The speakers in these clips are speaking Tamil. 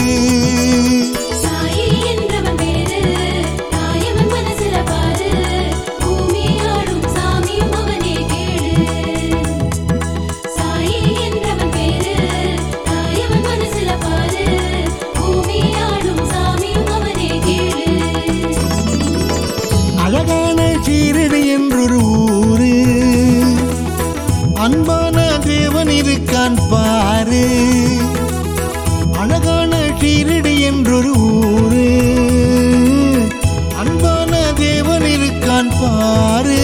சாயி என்றவன் பேரு தாயவன் மனசுல பாரு பூமி ஆளும் சாமியும் அவனே கேளு சாயி என்றவன் பேரு தாயவன் மனசுல பாரு பூமி ஆளும் சாமியும் அவனே கேளு அழகான சீரடி என்றொரு ஊரு அன்பான தேவன் இருக்கான் பாரு அழகான சீரடி என்றொரு ஊரு அன்பான தேவன் இருக்கான் பாரு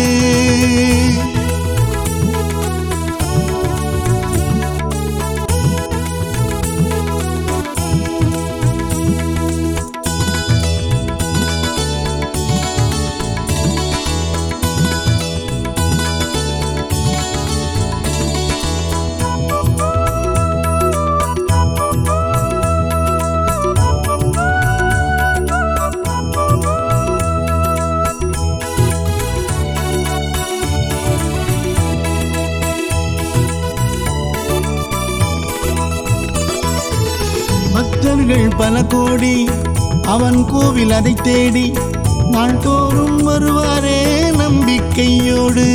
பக்தர்கள் பல கோடி அவன் கோவில் அதை தேடி நாள்தோறும் வருவாரே நம்பிக்கையோடு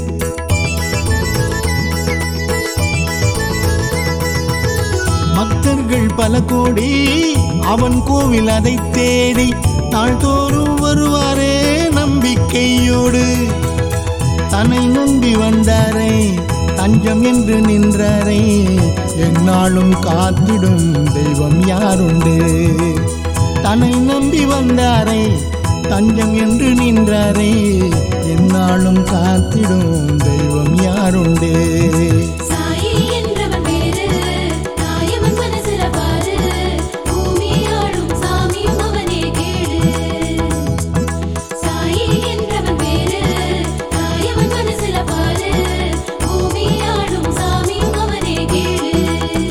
பக்தர்கள் பல கோடி அவன் கோவில் அதை தேடி நாள்தோறும் வருவாரே நம்பிக்கையோடு தன்னை நம்பி வந்தாரே தஞ்சம் என்று நின்றாரே எந்நாளும் காத்திடும் தெய்வம் யாருண்டு தன்னை நம்பி வந்தாரே தஞ்சம் என்று நின்றாரே எந்நாளும் காத்திடும் தெய்வம் யாருண்டு சாயி என்றவன் பேரு தாயவன் மனசுல பாரு பூமி ஆளும் சாமியும் அவனே கேளு சாயி என்றவன் பேரு தாயவன் மனசுல பாரு பூமி ஆளும் சாமியும் அவனே கேளு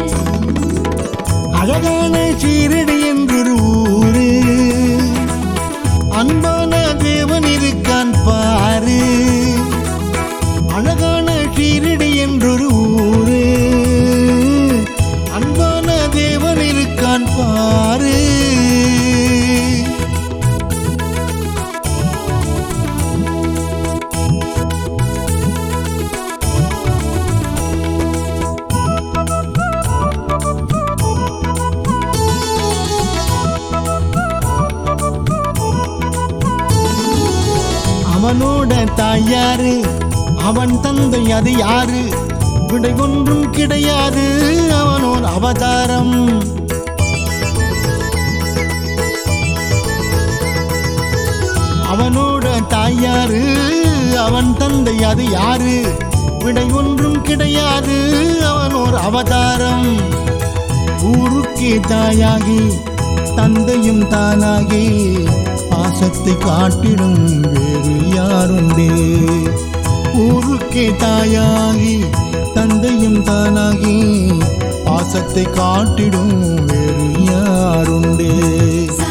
அழகான சீரடி என்றொரு ஊரு அன்பான தேவன் இருக்கான் பாரு அழகான சீரடி என்றொரு ஊரு அன்பான தேவன் இருக்கான் பாரு அவனோட தாயாரு அவன் தந்தை அது யாரு விடை ஒன்றும் கிடையாது அவனோர் அவதாரம் அவனோட தாயாரு அவன் தந்தை அது யாரு விடை ஒன்றும் கிடையாது அவனோர் அவதாரம் ஊருக்கே தாயாகி தந்தையும் தானாகி பாசத்தை காட்டிடும் வேறு யாருண்டே ஊருக்கே தாயாகி தந்தையும் தானாகி பாசத்தை காட்டிடும் வேறு யாருண்டே